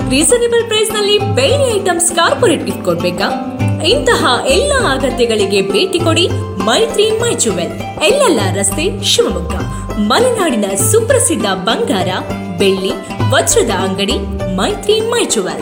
reasonable price ನಲ್ಲಿ ಬೆಳ್ಳಿ items corporate gift ಕೊಡ್ಬೇಕಾ ಇಂತಹ ಎಲ್ಲ ಅಗತ್ಯಗಳಿಗೆ ಭೇಟಿ ಕೊಡಿ ಮೈತ್ರಿ ಮೈ ಜುವೆಲ್ ಎಲ್ಲೆಲ್ಲ ರಸ್ತೆ ಶಿವಮೊಗ್ಗ ಮಲೆನಾಡಿನ ಸುಪ್ರಸಿದ್ಧ ಬಂಗಾರ ಬೆಳ್ಳಿ ವಜ್ರದ ಅಂಗಡಿ ಮೈತ್ರಿ ಮೈ ಜುವೆಲ್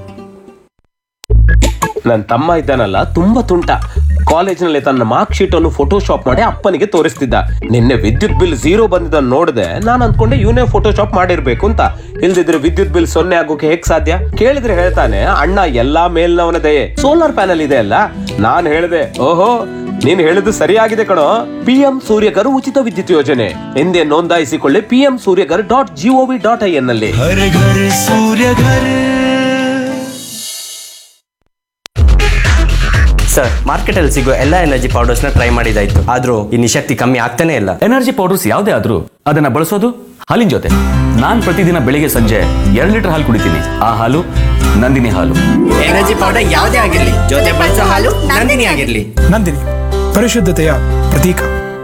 ನನ್ನ ತಮ್ಮ ಇದ್ದಾನಲ್ಲ ತುಂಬಾ ತುಂಟ ಕಾಲೇಜಿನಲ್ಲಿ ತನ್ನ ಮಾರ್ಕ್ ಶೀಟ್ ಅನ್ನು ಫೋಟೋಶಾಪ್ ಮಾಡಿ ಅಪ್ಪನಿಗೆ ತೋರಿಸ್ತಿದ್ದ ನಿನ್ನೆ ವಿದ್ಯುತ್ ಬಿಲ್ ಝೀರೋ ಬಂದಿದ್ದನ್ನು ನೋಡಿದೆ ನಾನು ಅನ್ಕೊಂಡೆ ಇವನೇ ಫೋಟೋಶಾಪ್ ಮಾಡಿರ್ಬೇಕು ಅಂತ ಇಲ್ದಿದ್ರೆ ವಿದ್ಯುತ್ ಬಿಲ್ ಸೊನ್ನೆ ಆಗೋಕೆ ಹೇಗ್ ಸಾಧ್ಯ ಕೇಳಿದ್ರೆ ಹೇಳ್ತಾನೆ ಅಣ್ಣ ಎಲ್ಲಾ ಮೇಲ್ನವನ ದಯೆ ಸೋಲಾರ್ ಪ್ಯಾನಲ್ ಇದೆ ಅಲ್ಲ ನಾನ್ ಹೇಳ್ದೆ ಓಹೋ ನೀನ್ ಹೇಳಿದ್ದು ಸರಿಯಾಗಿದೆ ಕಣೋ ಪಿಎಂ ಸೂರ್ಯಗರ್ ಉಚಿತ ವಿದ್ಯುತ್ ಯೋಜನೆ ಎಂದೇ ನೋಂದಾಯಿಸಿಕೊಳ್ಳಿ PM Suryaghar dot GOV dot I N ನಲ್ಲಿ हर घर सूर्य घर ಸರ್ ಮಾರ್ಕೆಟಲ್ಲಿ ಸಿಗೋ ಎಲ್ಲ ಎನರ್ಜಿ ಪೌಡರ್ಸ್ನ ಟ್ರೈ ಮಾಡಿದಾಯ್ತು ಆದ್ರೂ ಈ ನಿಶಕ್ತಿ ಕಮ್ಮಿ ಆಗ್ತಾನೆ ಇಲ್ಲ ಎನರ್ಜಿ ಪೌಡರ್ಸ್ ಯಾವುದೇ ಆದ್ರೂ ಅದನ್ನ ಬಳಸೋದು ಹಾಲಿನ ಜೊತೆ ನಾನ್ ಪ್ರತಿದಿನ ಬೆಳಿಗ್ಗೆ ಸಂಜೆ ಎರಡು ಲೀಟರ್ ಹಾಲು ಕುಡಿತೀನಿ ಆ ಹಾಲು ನಂದಿನಿ ಹಾಲು ಎನರ್ಜಿ ಪೌಡರ್ ಯಾವುದೇ ಆಗಿರ್ಲಿ ಜೊತೆ ಬಳಸೋ ಹಾಲು ನಂದಿನಿ ಆಗಿರ್ಲಿ ನಂದಿನಿ ಪರಿಶುದ್ಧತೆಯ ಪ್ರತೀಕ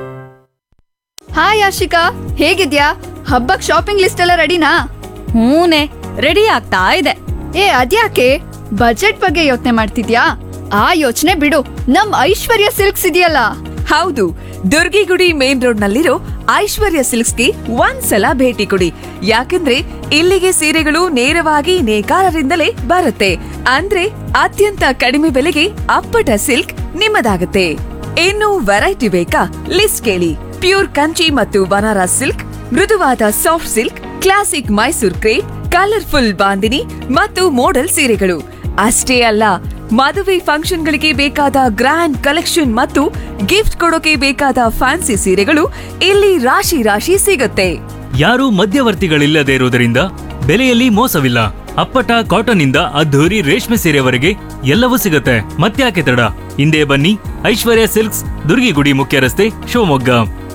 ಹಾಯ್ ಆಶಿಕಾ ಹೇಗಿದ್ಯಾ ಹಬ್ಬಕ್ ಶಾಪಿಂಗ್ ಲಿಸ್ಟ್ ಎಲ್ಲ ರೆಡಿನಾ ಹೂನೆ ರೆಡಿ ಆಗ್ತಾ ಇದೆ ಏ ಅದ್ಯಾಕೆ ಬಜೆಟ್ ಬಗ್ಗೆ ಯೋಚನೆ ಮಾಡ್ತಿದ್ಯಾ ಆ ಯೋಚನೆ ಬಿಡು ನಮ್ ಐಶ್ವರ್ಯ ಸಿಲ್ಕ್ಸ್ ಇದೆಯಲ್ಲ ಹೌದು ದುರ್ಗಿಗುಡಿ ಮೇನ್ ರೋಡ್ ನಲ್ಲಿರೋ ಐಶ್ವರ್ಯ ಸಿಲ್ಕ್ಸ್ಗೆ ಒಂದ್ಸಲ ಭೇಟಿ ಕೊಡಿ ಯಾಕಂದ್ರೆ ಇಲ್ಲಿಗೆ ಸೀರೆಗಳು ನೇರವಾಗಿ ನೇಕಾರರಿಂದಲೇ ಬರುತ್ತೆ ಅಂದ್ರೆ ಅತ್ಯಂತ ಕಡಿಮೆ ಬೆಲೆಗೆ ಅಪ್ಪಟ ಸಿಲ್ಕ್ ನಿಮ್ಮದಾಗುತ್ತೆ ಇನ್ನು ವೆರೈಟಿ ಬೇಕಾ ಲಿಸ್ಟ್ ಕೇಳಿ ಪ್ಯೂರ್ ಕಂಚಿ ಮತ್ತು ಬನಾರಸ್ ಸಿಲ್ಕ್ ಮೃದುವಾದ soft silk classic Mysore crepe colourful bandhani ಮತ್ತು ಮೋಡಲ್ ಸೀರೆಗಳು ಅಷ್ಟೇ ಅಲ್ಲ ಮದುವೆ ಫಂಕ್ಷನ್ಗಳಿಗೆ ಬೇಕಾದ ಗ್ರ್ಯಾಂಡ್ ಕಲೆಕ್ಷನ್ ಮತ್ತು ಗಿಫ್ಟ್ ಕೊಡೋಕೆ ಬೇಕಾದ ಫ್ಯಾನ್ಸಿ ಸೀರೆಗಳು ಇಲ್ಲಿ ರಾಶಿ ರಾಶಿ ಸಿಗುತ್ತೆ ಯಾರೂ ಮಧ್ಯವರ್ತಿಗಳಿಲ್ಲದೆ ಇರುವುದರಿಂದ ಬೆಲೆಯಲ್ಲಿ ಮೋಸವಿಲ್ಲ ಅಪ್ಪಟ ಕಾಟನ್ ಇಂದ ಅದ್ಧೂರಿ ರೇಷ್ಮೆ ಸೀರೆವರೆಗೆ ಎಲ್ಲವೂ ಸಿಗುತ್ತೆ ಮತ್ತ್ಯಾಕೆ ತಡ ಹಿಂದೆ ಬನ್ನಿ ಐಶ್ವರ್ಯ ಸಿಲ್ಕ್ಸ್ ದುರ್ಗಿಗುಡಿ ಮುಖ್ಯ ರಸ್ತೆ ಶಿವಮೊಗ್ಗ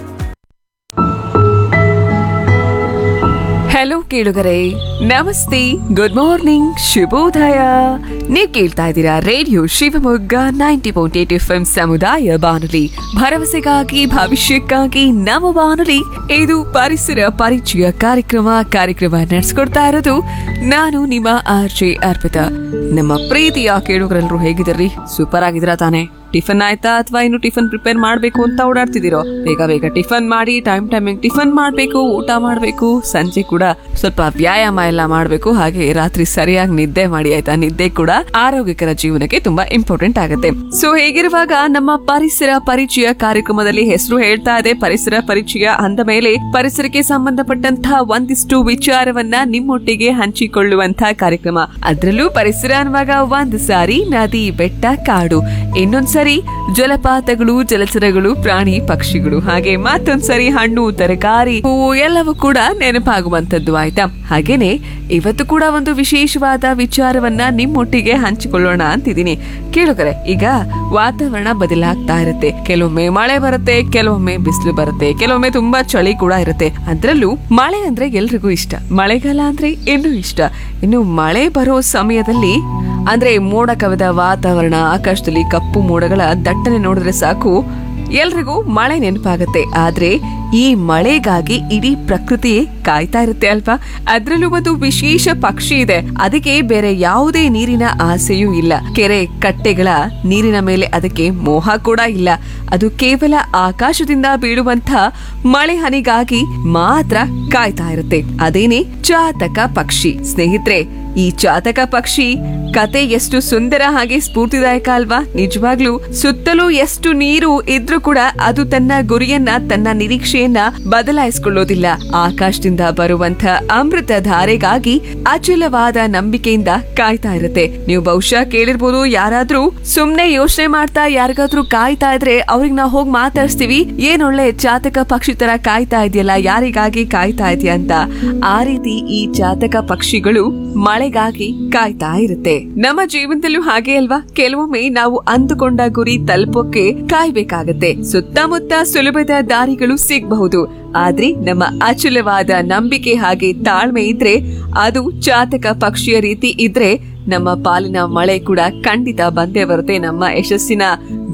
ಹಲೋ ಕೇಳುಗರೆ ನಮಸ್ತೆ ಗುಡ್ ಮಾರ್ನಿಂಗ್ ಶುಭೋದಯ ನೀವ್ ಕೇಳ್ತಾ ಇದ್ದೀರಾ radio Shivamogga ninety point eight F ಸಮುದಾಯ ಬಾನುಲಿ ಭರವಸೆಗಾಗಿ ಭವಿಷ್ಯಕ್ಕಾಗಿ ನಮ್ಮ ಬಾನುಲಿ ಇದು ಪರಿಸರ ಪರಿಚಯ ಕಾರ್ಯಕ್ರಮ ಕಾರ್ಯಕ್ರಮ ನಡೆಸ್ಕೊಡ್ತಾ ಇರೋದು ನಾನು ನಿಮ್ಮ ಆರ್ ಜೆ ಅರ್ಪಿತಾ ನಮ್ಮ ಪ್ರೀತಿಯ ಕೇಳುಗರೆಲ್ಲರೂ ಹೇಗಿದ್ದೀರಿ ಸೂಪರ್ ಆಗಿದ್ದೀರಾ ತಾನೆ ಟಿಫನ್ ಆಯ್ತಾ ಅಥವಾ ಇನ್ನು ಟಿಫನ್ ಪ್ರಿಪೇರ್ ಮಾಡ್ಬೇಕು ಅಂತ ಓಡಾಡ್ತಿದ್ದೀರೋ ಬೇಗ ಬೇಗ ಟಿಫನ್ ಮಾಡಿ ಟೈಮ್ ಟೈಮಿಂಗ್ ಟಿಫನ್ ಮಾಡ್ಬೇಕು ಊಟ ಮಾಡ್ಬೇಕು ಸಂಜೆ ಕೂಡ ಸ್ವಲ್ಪ ವ್ಯಾಯಾಮ ಎಲ್ಲ ಮಾಡ್ಬೇಕು ಹಾಗೆ ರಾತ್ರಿ ಸರಿಯಾಗಿ ನಿದ್ದೆ ಮಾಡಿ ಆಯ್ತಾ ನಿದ್ದೆ ಕೂಡ ಆರೋಗ್ಯಕರ ಜೀವನಕ್ಕೆ ತುಂಬಾ ಇಂಪಾರ್ಟೆಂಟ್ ಆಗುತ್ತೆ ಸೊ ಹೇಗಿರುವಾಗ ನಮ್ಮ ಪರಿಸರ ಪರಿಚಯ ಕಾರ್ಯಕ್ರಮದಲ್ಲಿ ಹೆಸರು ಹೇಳ್ತಾ ಇದೆ ಪರಿಸರ ಪರಿಚಯ ಅಂದ ಮೇಲೆ ಪರಿಸರಕ್ಕೆ ಸಂಬಂಧಪಟ್ಟಂತಹ ಒಂದಿಷ್ಟು ವಿಚಾರವನ್ನ ನಿಮ್ಮೊಟ್ಟಿಗೆ ಹಂಚಿಕೊಳ್ಳುವಂತಹ ಕಾರ್ಯಕ್ರಮ ಅದ್ರಲ್ಲೂ ಪರಿಸರ ಅನ್ನುವಾಗ ಒಂದು ಸಾರಿ ನದಿ ಬೆಟ್ಟ ಕಾಡು ಇನ್ನೊಂದ್ಸರಿ ಜಲಪಾತಗಳು ಜಲಚರಗಳು ಪ್ರಾಣಿ ಪಕ್ಷಿಗಳು ಹಾಗೆ ಮತ್ತೊಂದ್ಸರಿ ಹಣ್ಣು ತರಕಾರಿ ಹೂವು ಎಲ್ಲವೂ ಕೂಡ ನೆನಪಾಗುವಂತದ್ದು ಆಯ್ತಾ ಹಾಗೇನೆ ಇವತ್ತು ಕೂಡ ಒಂದು ವಿಶೇಷವಾದ ವಿಚಾರವನ್ನ ನಿಮ್ಮೊಟ್ಟಿಗೆ ಹಂಚಿಕೊಳ್ಳೋಣ ಅಂತಿದ್ದೀನಿ ಕೇಳುಗರೆ ಈಗ ವಾತಾವರಣ ಬದಲಾಗ್ತಾ ಇರುತ್ತೆ ಕೆಲವೊಮ್ಮೆ ಮಳೆ ಬರುತ್ತೆ ಕೆಲವೊಮ್ಮೆ ಬಿಸಿಲು ಬರುತ್ತೆ ಕೆಲವೊಮ್ಮೆ ತುಂಬಾ ಚಳಿ ಕೂಡ ಇರುತ್ತೆ ಅದ್ರಲ್ಲೂ ಮಳೆ ಅಂದ್ರೆ ಎಲ್ರಿಗೂ ಇಷ್ಟ ಮಳೆಗಾಲ ಅಂದ್ರೆ ಇನ್ನೂ ಇಷ್ಟ ಇನ್ನು ಮಳೆ ಬರೋ ಸಮಯದಲ್ಲಿ ಅಂದ್ರೆ ಮೋಡ ಕವಿದ ವಾತಾವರಣ ಆಕಾಶದಲ್ಲಿ ಕಪ್ಪು ಮೋಡಗಳ ದಟ್ಟಣೆ ನೋಡಿದ್ರೆ ಸಾಕು ಎಲ್ರಿಗೂ ಮಳೆ ನೆನಪಾಗತ್ತೆ ಆದ್ರೆ ಈ ಮಳೆಗಾಗಿ ಇಡೀ ಪ್ರಕೃತಿ ಕಾಯ್ತಾ ಇರುತ್ತೆ ಅಲ್ವಾ ಅದ್ರಲ್ಲೂ ಒಂದು ವಿಶೇಷ ಪಕ್ಷಿ ಇದೆ ಅದಕ್ಕೆ ಬೇರೆ ಯಾವುದೇ ನೀರಿನ ಆಸೆಯೂ ಇಲ್ಲ ಕೆರೆ ಕಟ್ಟೆಗಳ ನೀರಿನ ಮೇಲೆ ಅದಕ್ಕೆ ಮೋಹ ಕೂಡ ಇಲ್ಲ ಅದು ಕೇವಲ ಆಕಾಶದಿಂದ ಬೀಳುವಂತ ಮಳೆ ಹನಿಗಾಗಿ ಮಾತ್ರ ಕಾಯ್ತಾ ಇರುತ್ತೆ ಅದೇನೆ ಚಾತಕ ಪಕ್ಷಿ ಸ್ನೇಹಿತರೆ ಈ ಚಾತಕ ಪಕ್ಷಿ ಕತೆ ಎಷ್ಟು ಸುಂದರ ಹಾಗೆ ಸ್ಫೂರ್ತಿದಾಯಕ ಅಲ್ವಾ ನಿಜವಾಗ್ಲೂ ಸುತ್ತಲೂ ಎಷ್ಟು ನೀರು ಇದ್ರೂ ಕೂಡ ಅದು ತನ್ನ ಗುರಿಯನ್ನ ತನ್ನ ನಿರೀಕ್ಷೆಯನ್ನ ಬದಲಾಯಿಸಿಕೊಳ್ಳೋದಿಲ್ಲ ಆಕಾಶದಿಂದ ಬರುವಂತ ಅಮೃತ ಧಾರೆಗಾಗಿ ಅಚಲವಾದ ನಂಬಿಕೆಯಿಂದ ಕಾಯ್ತಾ ಇರುತ್ತೆ ನೀವು ಬಹುಶಃ ಕೇಳಿರ್ಬೋದು ಯಾರಾದ್ರೂ ಸುಮ್ನೆ ಯೋಚನೆ ಮಾಡ್ತಾ ಯಾರಿಗಾದ್ರೂ ಕಾಯ್ತಾ ಇದ್ರೆ ಅವ್ರಿಗೆ ನಾವು ಹೋಗಿ ಮಾತಾಡ್ಸ್ತೀವಿ ಏನೊಳ್ಳೆ ಚಾತಕ ಪಕ್ಷಿ ತರ ಕಾಯ್ತಾ ಇದೆಯಲ್ಲ ಯಾರಿಗಾಗಿ ಕಾಯ್ತಾ ಇದೆಯಾ ಅಂತ ಆ ರೀತಿ ಈ ಚಾತಕ ಪಕ್ಷಿಗಳು ಮಳೆಗಾಗಿ ಕಾಯ್ತಾ ಇರುತ್ತೆ ನಮ್ಮ ಜೀವನದಲ್ಲೂ ಹಾಗೆ ಅಲ್ವಾ ಕೆಲವೊಮ್ಮೆ ನಾವು ಅಂದುಕೊಂಡ ಗುರಿ ತಲುಪೋಕೆ ಕಾಯ್ಬೇಕಾಗತ್ತೆ ಸುತ್ತಮುತ್ತ ಸುಲಭದ ದಾರಿಗಳು ಸಿಗಬಹುದು ಆದ್ರೆ ನಮ್ಮ ಅಚಲವಾದ ನಂಬಿಕೆ ಹಾಗೆ ತಾಳ್ಮೆ ಇದ್ರೆ ಅದು ಚಾತಕ ಪಕ್ಷಿಯ ರೀತಿ ಇದ್ರೆ ನಮ್ಮ ಪಾಲಿನ ಮಳೆ ಕೂಡ ಖಂಡಿತ ಬಂದೇ ಬರುತ್ತೆ ನಮ್ಮ ಯಶಸ್ಸಿನ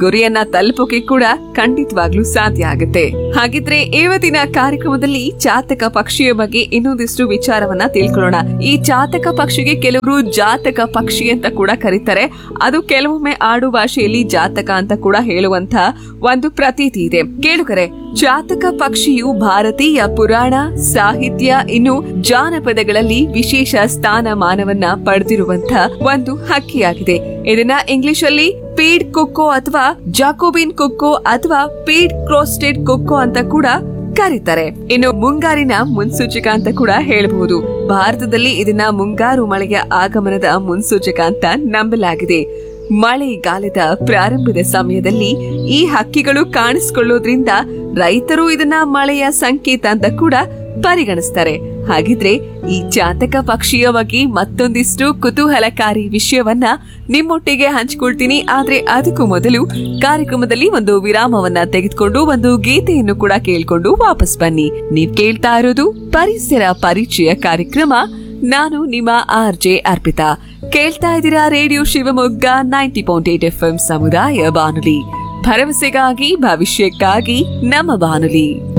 ಗುರಿಯನ್ನ ತಲುಪೋಕೆ ಕೂಡ ಖಂಡಿತವಾಗ್ಲೂ ಸಾಧ್ಯ ಆಗುತ್ತೆ ಹಾಗಿದ್ರೆ ಇವತ್ತಿನ ಕಾರ್ಯಕ್ರಮದಲ್ಲಿ ಚಾತಕ ಪಕ್ಷಿಯ ಬಗ್ಗೆ ಇನ್ನೊಂದಿಷ್ಟು ವಿಚಾರವನ್ನ ತಿಳ್ಕೊಳ್ಳೋಣ ಈ ಚಾತಕ ಪಕ್ಷಿಗೆ ಕೆಲವರು ಜಾತಕ ಪಕ್ಷಿ ಅಂತ ಕೂಡ ಕರೀತಾರೆ ಅದು ಕೆಲವೊಮ್ಮೆ ಆಡು ಭಾಷೆಯಲ್ಲಿ ಜಾತಕ ಅಂತ ಕೂಡ ಹೇಳುವಂತ ಒಂದು ಪ್ರತೀತಿ ಇದೆ ಕೇಳುಗರೆ ಜಾತಕ ಪಕ್ಷಿಯು ಭಾರತೀಯ ಪುರಾಣ ಸಾಹಿತ್ಯ ಇನ್ನು ಜಾನಪದಗಳಲ್ಲಿ ವಿಶೇಷ ಸ್ಥಾನಮಾನವನ್ನ ಪಡೆದಿರುವಂತ ಒಂದು ಹಕ್ಕಿಯಾಗಿದೆ ಇದನ್ನ ಇಂಗ್ಲಿಷ್ ಅಲ್ಲಿ ಪೀಡ್ ಕೊಕ್ಕೋ ಅಥವಾ ಜಾಕೋಬಿನ್ ಕೊಕ್ಕೋ ಅಥವಾ ಪೀಡ್ ಕ್ರೋಸ್ಟೆಡ್ ಕೊಕ್ಕೋ ಅಂತ ಕೂಡ ಕರೀತಾರೆ ಇನ್ನು ಮುಂಗಾರಿನ ಮುನ್ಸೂಚಕ ಅಂತ ಕೂಡ ಹೇಳಬಹುದು ಭಾರತದಲ್ಲಿ ಇದನ್ನ ಮುಂಗಾರು ಮಳೆಯ ಆಗಮನದ ಮುನ್ಸೂಚಕ ಅಂತ ನಂಬಲಾಗಿದೆ ಮಳೆಗಾಲದ ಪ್ರಾರಂಭದ ಸಮಯದಲ್ಲಿ ಈ ಹಕ್ಕಿಗಳು ಕಾಣಿಸಿಕೊಳ್ಳೋದ್ರಿಂದ ರೈತರು ಇದನ್ನ ಮಳೆಯ ಸಂಕೇತ ಅಂತ ಕೂಡ ಪರಿಗಣಿಸ್ತಾರೆ ಹಾಗಿದ್ರೆ ಈ ಜಾತಕ ಪಕ್ಷಿಯ ಬಗ್ಗೆ ಮತ್ತೊಂದಿಷ್ಟು ಕುತೂಹಲಕಾರಿ ವಿಷಯವನ್ನ ನಿಮ್ಮೊಟ್ಟಿಗೆ ಹಂಚಿಕೊಳ್ತೀನಿ ಆದ್ರೆ ಅದಕ್ಕೂ ಮೊದಲು ಕಾರ್ಯಕ್ರಮದಲ್ಲಿ ಒಂದು ವಿರಾಮವನ್ನ ತೆಗೆದುಕೊಂಡು ಒಂದು ಗೀತೆಯನ್ನು ಕೂಡ ಕೇಳ್ಕೊಂಡು ವಾಪಸ್ ಬನ್ನಿ ನೀವ್ ಕೇಳ್ತಾ ಇರೋದು ಪರಿಸರ ಪರಿಚಯ ಕಾರ್ಯಕ್ರಮ ನಾನು ನಿಮ್ಮ ಆರ್ ಜೆ ಅರ್ಪಿತಾ ಕೇಳ್ತಾ ಇದ್ದೀರಾ radio Shivamogga ninety point eight F ಸಮುದಾಯ ಬಾನುಲಿ ಭರವಸೆಗಾಗಿ ಭವಿಷ್ಯಕ್ಕಾಗಿ ನಮ್ಮ ಬಾನುಲಿ